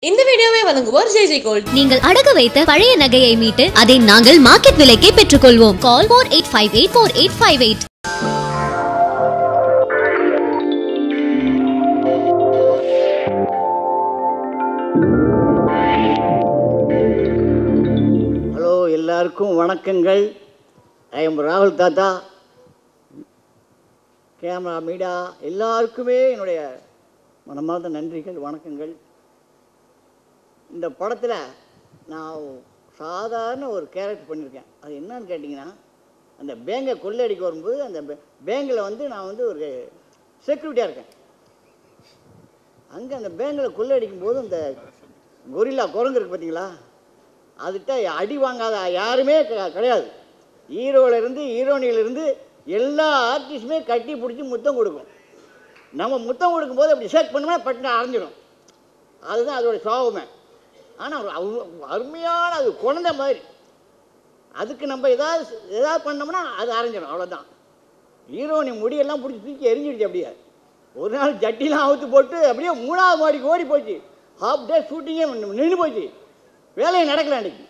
இந்த வீடியோவை வழங்குவோர் ஜெய் ஜெய் கோல்ட் நீங்கள் அடகு வைத்த பழைய நகையை மீட்டு அதை நாங்கள் மார்க்கெட் விலைக்கே பெற்றுக்கொள்வோம் call four eight five eight four eight five eight hello எல்லாருக்கும் வணக்கங்கள் ஐ எம் ராகுல் தாத்தா கேமரா மீடியா எல்லாருக்குமே என்னுடைய மனமார்ந்த நன்றிகள் வணக்கங்கள் இந்த படத்தில் நான் சாதாரண ஒரு கேரக்டர் பண்ணியிருக்கேன் அது என்னன்னு கேட்டிங்கன்னா அந்த பேங்கை கொள்ளையடிக்க வரும்போது அந்த பேங்கில் வந்து நான் வந்து ஒரு செக்யூரிட்டியாக இருக்கேன் அங்கே அந்த பேங்கில் கொள்ளையடிக்கும் போது அந்த கொரில்லா குரங்கு இருக்கு பார்த்தீங்களா அதுகிட்ட அடி வாங்காத யாருமே க- கிடையாது ஹீரோவிலேருந்து ஹீரோனியிலேருந்து எல்லா ஆர்டிஸ்ட்டுமே கட்டி பிடிச்சி முத்தம் கொடுக்கும் நம்ம முத்தம் கொடுக்கும்போது அப்படி ஷேக் பண்ணோம்னா பட்டுன்னு அரைஞ்சிடும் அதுதான் அதோட சோகமே ஆனால் அருமையான அது குழந்தை மாதிரி அதுக்கு நம்ம ஏதாவது ஏதாவது பண்ணோம்னா அது அரைஞ்சிடும் அவ்வளோதான் ஹீரோனி முடியெல்லாம் பிடிச்சி தூக்கி எரிஞ்சிடுச்சு அப்படியே ஒரு நாள் ஜட்டிலாம் அவுத்து போட்டு அப்படியே மூணாவது மாடிக்கு ஓடி போச்சு ஹாஃப் டே ஷூட்டிங்கே நின்று போச்சு வேலையை நடக்கல அன்னைக்கு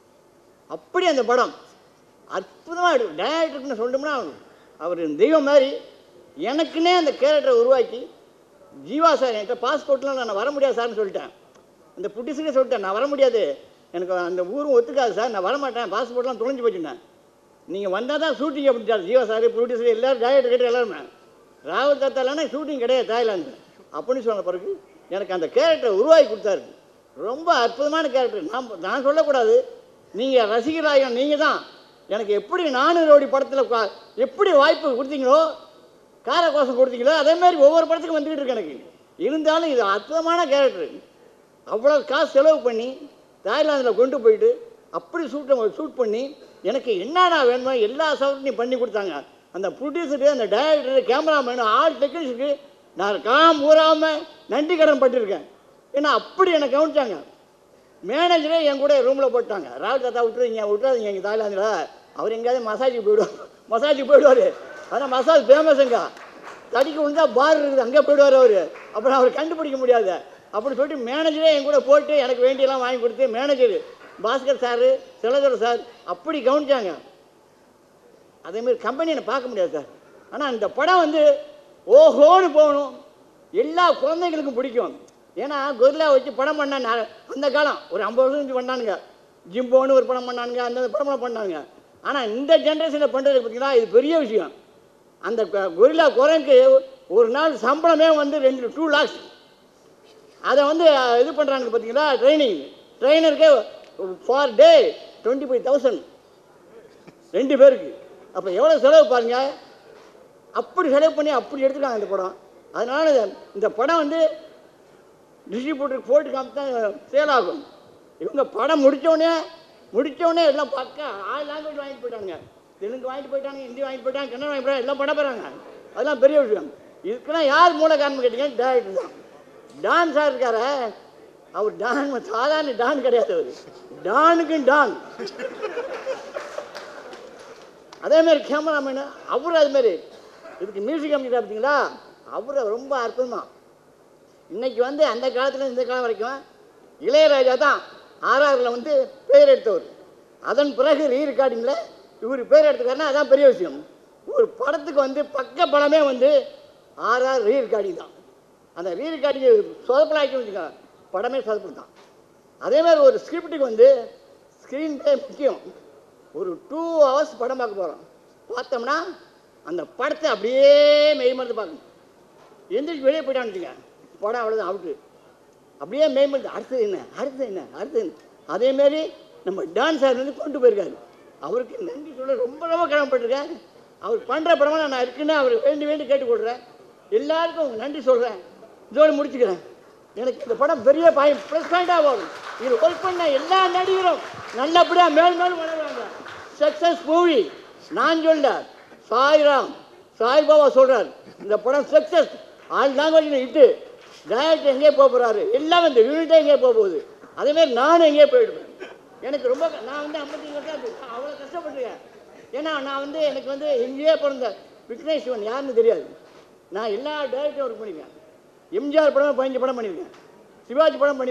அப்படி அந்த படம் அற்புதமாக எடுக்கும் டேரக்டர்னு சொல்லிட்டோம்னா அவர் தெய்வம் மாதிரி எனக்குன்னே அந்த கேரக்டரை உருவாக்கி ஜீவா சார் என்கிட்ட பாஸ்போர்ட்லாம் நான் வர முடியாது சார்னு சொல்லிட்டேன் அந்த புட்டிஸுக்கே சொல்லிட்டேன் நான் வர முடியாது எனக்கு அந்த ஊரும் ஒத்துக்காது சார் நான் வரமாட்டேன் பாஸ்போர்ட்லாம் தொலைஞ்சு போச்சுட்டேன் நீங்கள் வந்தால் தான் ஷூட்டிங் அப்படின்ட்டார் ஜீவா சார் ப்ரொடியூசர் எல்லோரும் டேரக்டர் கேட்டு எல்லாருமே ராகுல் தாத்தா இல்லைன்னா ஷூட்டிங் கிடையாது தாய்லாந்து அப்படின்னு சொன்ன பிறகு எனக்கு அந்த கேரக்டரை உருவாக்கி கொடுத்தாரு ரொம்ப அற்புதமான கேரக்டர் நான் நான் சொல்லக்கூடாது நீங்கள் ரசிகராயம் நீங்கள் தான் எனக்கு எப்படி நானூறு ரோடி படத்தில் எப்படி வாய்ப்பு கொடுத்தீங்களோ காரக்கோசம் கொடுத்தீங்களோ அதே மாதிரி ஒவ்வொரு படத்துக்கும் வந்துக்கிட்டு இருக்கு எனக்கு இருந்தாலும் இது அற்புதமான கேரக்டர் அவ்வளோ காசு செலவு பண்ணி தாய்லாந்தில் கொண்டு போயிட்டு அப்படி ஷூட்டை ஷூட் பண்ணி எனக்கு என்னென்ன வேணுமோ எல்லா சவுண்டையும் பண்ணி கொடுத்தாங்க அந்த ப்ரொடியூசரு அந்த டைரக்டரு கேமராமேனு ஆல் டெக்னீஷியனுக்கு நான் காம் ஊறாமல் நன்றி கடன் பட்டிருக்கேன் ஏன்னா அப்படி என்னை கவனிச்சாங்க மேனேஜரே என் கூட ரூமில் போட்டாங்க ராகுல் தாத்தா விட்டுருங்க விட்டுறாதீங்க எங்கள் தாய்லாந்தில் அவர் எங்கேயாவது மசாஜுக்கு போயிடுவார் மசாஜுக்கு போயிடுவார் ஆனால் மசாஜ் ஃபேமஸுங்க தடிக்க விழுந்தா பார் இருக்குது அங்கே போயிடுவார் அவர் அப்புறம் அவர் கண்டுபிடிக்க முடியாது அப்படி சொல்லிட்டு மேனேஜரே என் கூட போட்டு எனக்கு வேண்டியெல்லாம் வாங்கி கொடுத்து மேனேஜர் பாஸ்கர் சார் செலதர் சார் அப்படி கவனிச்சாங்க அதேமாரி கம்பெனியை பார்க்க முடியாது சார் ஆனால் இந்த படம் வந்து ஓஹோன்னு போகணும் எல்லா குழந்தைங்களுக்கும் பிடிக்கும் ஏன்னா கொரில்லா வச்சு படம் பண்ண நா- அந்த காலம் ஒரு ஐம்பது வருஷம் கழிச்சு பண்ணானுங்க ஜிம்போன்னு ஒரு படம் பண்ணானுங்க அந்த படம்லாம் பண்ணானுங்க ஆனால் இந்த ஜென்ரேஷனில் பண்ணுறது பார்த்தீங்கன்னா இது பெரிய விஷயம் அந்த கொ- கொரில்லா குரங்கு ஒரு நாள் சம்பளமே வந்து ரெண்டு டூ லேக்ஸ் அதை வந்து அஹ், இது பண்ணுறாங்க பார்த்தீங்களா ட்ரைனிங் ட்ரைனருக்கு per day twenty five thousand ரெண்டு பேருக்கு அப்போ எவ்வளோ செலவு பாருங்க அப்படி செலவு பண்ணி அப்படி எடுத்துருக்காங்க இந்த படம் அதனால் இந்த படம் வந்து டிஸ்ட்ரிபியூட்டருக்கு போட்டு காமிச்சா சேல் ஆகும் இவங்க படம் முடித்தோடனே முடித்தோடனே எல்லாம் பக்கா ஆல் லாங்குவேஜ் வாங்கிட்டு போயிட்டாங்க தெலுங்கு வாங்கிட்டு போயிட்டாங்க ஹிந்தி வாங்கிட்டு போயிட்டாங்க கன்னடம் வாங்கிட்டு போயிட்டாங்க எல்லாம் படம் போகிறாங்க அதெல்லாம் பெரிய விஷயம் இதுக்கெல்லாம் யார் மூல காரணம் கேட்டீங்க டேரக்டர் தான் டான் சார் இருக்கார அவர் டான் சாதாரண டான் கிடையாது அவர் டானுக்கும் டான் அதே மாதிரி கேமராமேனு அவரும் அது மாதிரி இதுக்கு மியூசிக் அமைச்சா பார்த்தீங்களா அவரை ரொம்ப அற்புதமாக இன்னைக்கு வந்து அந்த காலத்துல இந்த காலம் வரைக்கும் இளையராஜா தான் ஆர்ஆரில் வந்து பேர் எடுத்தவர் அதன் பிறகு ரீ ரெக்கார்டிங்கில் இவர் பேர் எடுத்துக்காருன்னா அதான் பெரிய விஷயம் ஒரு படத்துக்கு வந்து பக்க படமே வந்து ஆர்ஆர் ரீ ரெக்கார்டிங் தான் அந்த ரீ ரெக்கார்டிங் சொதப்பலாக்கி வச்சுக்கோங்க படமே சொதப்பு தான் அதே மாதிரி ஒரு ஸ்கிரிப்டுக்கு வந்து ஸ்க்ரீன் பிளே முக்கியம் ஒரு டூ ஹவர்ஸ் படம் பார்க்க போகிறோம் பார்த்தோம்னா அந்த படத்தை அப்படியே மெய்மறந்து பார்க்கணும் எந்திரிச்சு வெளியே போயிட்டான்னு வச்சுங்க படம் அவ்வளோதான் அவுட்டு அப்படியே மேம்படுத்து அடுத்தது என்ன அடுத்தது என்ன அடுத்தது என்ன அதேமாரி நம்ம டான்ஸ் சார் வந்து கொண்டு போயிருக்காரு அவருக்கு நன்றி சொல்ல ரொம்ப ரொம்ப கடமைப்பட்டிருக்கேன் அவர் பண்ணுற படமாக நான் இருக்குன்னு அவர் வேண்டி வேண்டி கேட்டுக்கொள்கிறேன் எல்லாருக்கும் உங்க நன்றி சொல்கிறேன் இதோடு முடிச்சுக்கிறேன் எனக்கு இந்த படம் பெரிய பாயிண்ட் ப்ளஸ் பாயிண்டாக வரும் இது ஒர்க் பண்ண எல்லா நடிகரும் நல்லபடியாக மேல் மேலும் வளருவாங்க சக்ஸஸ் மூவி நான் சொல்ல சாய்ராம் சாய்பாபா சொல்கிறார் இந்த படம் சக்ஸஸ் ஆல் லாங்குவேஜில் இட்டு டேரக்டர் எங்கேயே போக போகிறாரு எல்லாமே இந்த யூனிட்டே எங்கேயே போக போகுது அதேமாதிரி நானும் எங்கேயே போயிடுவேன் எனக்கு ரொம்ப நான் வந்து ஐம்பத்தஞ்சு வருஷம் ஆகுது. நான் அவ்வளோ கஷ்டப்பட்டுருக்கேன் ஏன்னா நான் வந்து எனக்கு வந்து எங்கேயே பிறந்த விக்னேஷ் சிவன் யாருன்னு தெரியாது நான் எல்லா டேரக்டரும் ஒர்க் பண்ணியிருக்கேன் எம்ஜிஆர் படம் பதினஞ்சு படம் பண்ணியிருக்கேன் சிவாஜி படம் பண்ணியிருக்கேன்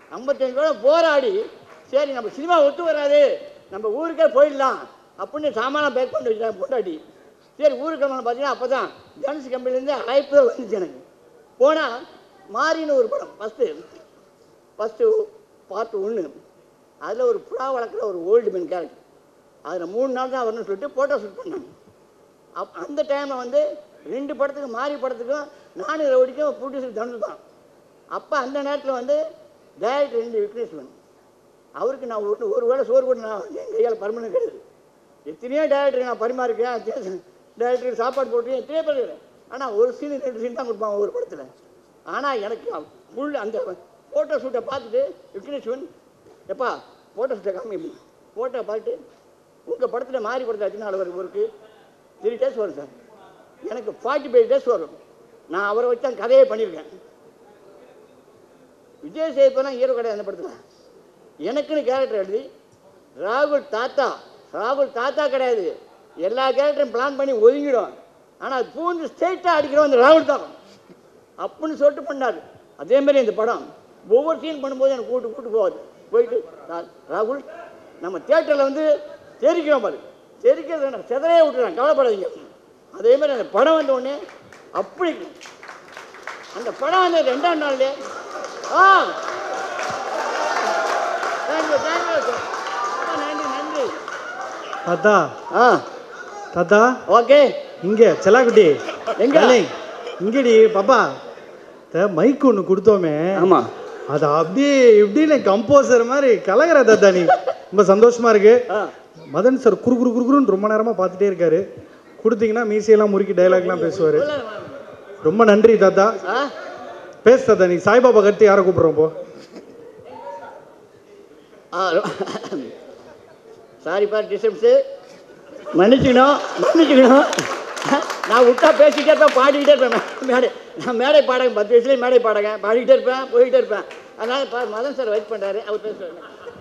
ஐம்பத்தஞ்சு ரூபா போராடி சரி நம்ம சினிமா ஒத்து வராது நம்ம ஊருக்கே போயிடலாம் அப்படின்னு சாமானம் பேக் பண்ணி வச்சாங்க பொண்டாட்டி சரி ஊருக்கு கிளம்பணும் பார்த்தீங்கன்னா அப்போ தான் ஜான்சி கம்பெனிலேருந்து அழைப்பு வந்துச்சு எனக்கு போனால் மாறின்னு ஒரு படம் ஃபஸ்ட்டு ஃபஸ்ட்டு பார்ட் ஒன்று அதில் ஒரு புறா வளர்க்குற ஒரு ஓல்டு மேன் கேரக்டர் அதில் மூணு நாள் தான் வரணும்னு சொல்லிட்டு ஃபோட்டோ ஷூட் பண்ணாங்க அப் அந்த டைமில் வந்து ரெண்டு படத்துக்கு மாறி படத்துக்கும் நானும் ரவுடிக்கும் ப்ரொடியூசர் தனுஷ் தான் அப்போ அந்த நேரத்தில் வந்து டேரக்டர் ரெண்டு விக்னேஸ்வரன் அவருக்கு நான் ஒரு ஒரு வேளை சோறு கூட நான் என் கையால் பர்மனெண்ட் கிடையாது எத்தனையோ டேரக்டருக்கு நான் பரிமாறிருக்கேன் டேரக்டருக்கு சாப்பாடு போட்டு எத்தனையோ பேர் ஆனால் ஒரு சீன் ரெண்டு சீன் தான் கொடுப்பாங்க ஒரு படத்தில் ஆனால் எனக்கு ஃபுல் அந்த ஃபோட்டோ ஷூட்டை பார்த்துட்டு விக்னேஸ்வரன் எப்பா ஃபோட்டோ ஷூட்டை காமி ஃபோட்டோ பார்த்துட்டு உங்கள் படத்தில் மாறி படத்தில் எத்தனை நாள் வரும் ஒருக்கு த்ரீ டேஸ் வரும் சார் எனக்கு ஃபார்ட்டி ஃபைவ் டேஸ் வரும் நான் அவரை வச்சு தான் கதையே பண்ணியிருக்கேன் விஜய் சேதுபதினா ஹீரோ கிடையாது அந்த படத்தில் எனக்குன்னு கேரக்டர் எழுதி ராகுல் தாத்தா ராகுல் தாத்தா கிடையாது எல்லா கேரக்டரும் பிளான் பண்ணி ஒதுங்கிடும் ஆனால் பூந்து ஸ்ட்ரெயிட்டாக அடிக்கிறோம் அந்த ராகுல் தான் அப்படின்னு சொல்லிட்டு பண்ணார் அதே மாதிரி இந்த படம் ஒவ்வொரு சீன் பண்ணும்போது எனக்கு கூட்டு கூட்டு போவாது போயிட்டு "ரா- ராகுல் நம்ம தியேட்டரில் வந்து தெரிக்கிறோம் பாரு தெரிக்கிறது வேண்டாம் செதறையே விட்டுறேன் கவலைப்படாதீங்க அதே மாதிரி அந்த படம் வந்த உடனே அப்படி அந்த படம் வந்து ரெண்டாம் நாள்லே ஆ தேங்க்யூ தேங்க்யூ சார் நன்றி நன்றி தாத்தா ஆ தாத்தா ஓகே இங்க செல்லாக்குட்டி எங்க? darling, இங்கடி பாப்பா இந்த மைக் ஒன்று கொடுத்தோமே ஆமாம் அது அப்படியே இப்படின்னு கம்போசர் மாதிரி கலகிற தாத்தா நீ ரொம்ப சந்தோஷமா இருக்கு ஆ மதன் சார் குறு குறு குறுகுறுன்னு ரொம்ப நேரமா பார்த்துட்டே இருக்காரு கொடுத்தீங்கன்னா மீசையெல்லாம் முறுக்கி டைலாக்லாம் பேசுவாரு ரொம்ப நன்றி தாத்தா ஆ பேசு தாத்தா நீ சாய்பாபா கருத்து யாரை கூப்பிடுறோம் போ சாரிப்பா டிஸ்டர்ப்ஸு மன்னிச்சுக்கணும் மன்னிச்சுக்கணும் நான் விட்டா பேசிக்கிட்டே இருப்பேன் பாடிக்கிட்டே இருப்பேன் மே- மேடை நான் மேடை பாடகன் பத்து வயசுலேயே மேடை பாடகன் பாடிக்கிட்டே இருப்பேன் போயிட்டே இருப்பேன் அதனால் பா மதன் சார் வெயிட் பண்ணுறாரு அவர் பேசுவார்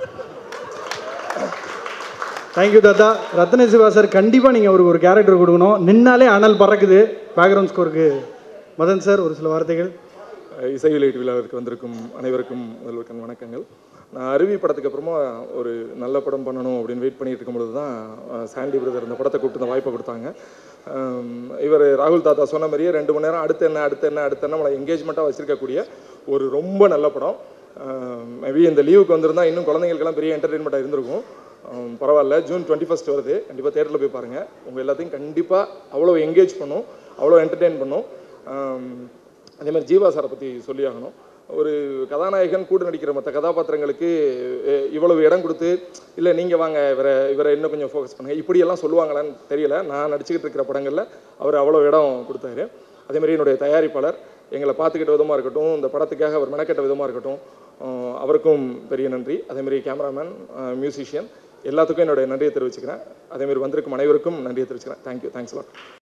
தேங்க்யூ தாத்தா ரத்ன சிவா சார் கண்டிப்பாக நீங்கள் அவருக்கு ஒரு கேரக்டர் கொடுக்கணும் நின்னாலே அனல் பறக்குது பேக்ரவுண்ட் ஸ்கோருக்கு மதன் சார் ஒரு சில வார்த்தைகள் இசை வெளியீட்டு விழாவிற்கு வந்திருக்கும் அனைவருக்கும் முதல்வருக்கும் வணக்கங்கள் நான் அருவி படத்துக்கு அப்புறமா ஒரு நல்ல படம் பண்ணணும் அப்படின்னு வெயிட் பண்ணிட்டு இருக்கும் பொழுது தான் அஹ், சாண்டி பிரதர் இந்த படத்தை கூப்பிட்டு இந்த வாய்ப்பை கொடுத்தாங்க இவர் ராகுல் தாத்தா சொன்ன மாதிரியே ரெண்டு மணி நேரம் அடுத்து என்ன அடுத்து என்ன அடுத்து என்ன நம்மளை எங்கேஜ்மெண்ட்டாக வச்சிருக்கக்கூடிய ஒரு ரொம்ப நல்ல படம் மேபி இந்த லீவுக்கு வந்திருந்தா இன்னும் குழந்தைங்களுக்கெல்லாம் பெரிய என்டர்டெயின்மெண்ட்டாக இருந்திருக்கும் அஹ், பரவாயில்ல ஜூன் டுவெண்ட்டி ஃபஸ்ட் வருது கண்டிப்பாக தேட்டரில் போய் பாருங்கள் உங்கள் எல்லாத்தையும் கண்டிப்பாக அவ்வளோ என்கேஜ் பண்ணும் அவ்வளோ என்டர்டெயின் பண்ணும் அஹ், அதே மாதிரி ஜீவா சாரை பற்றி சொல்லி ஆகணும் ஒரு கதாநாயகன் கூட நடிக்கிற மற்ற கதாபாத்திரங்களுக்கு அஹ், இவ்வளவு இடம் கொடுத்து இல்லை நீங்கள் வாங்க இவரை இவரை இன்னும் கொஞ்சம் ஃபோக்கஸ் பண்ணுங்க இப்படியெல்லாம் சொல்லுவாங்களான்னு தெரியல நான் நடிச்சுக்கிட்டு இருக்கிற படங்களில் அவர் அவ்வளோ இடம் கொடுத்தாரு அதே மாதிரி என்னுடைய தயாரிப்பாளர் எங்களை பார்த்துக்கிட்ட விதமாக இருக்கட்டும் இந்த படத்துக்காக அவர் மெனக்கெட்ட விதமாக இருக்கட்டும் அஹ், அவருக்கும் பெரிய நன்றி அதே மாதிரி கேமராமேன் மியூசிஷியன் எல்லாத்துக்கும் என்னுடைய நன்றியை தெரிவிச்சுக்கிறேன் அதே மாதிரி வந்திருக்கும் அனைவருக்கும் நன்றியை தெரிவிச்சுக்கிறேன் தேங்க்யூ தேங்க்ஸ் லாட்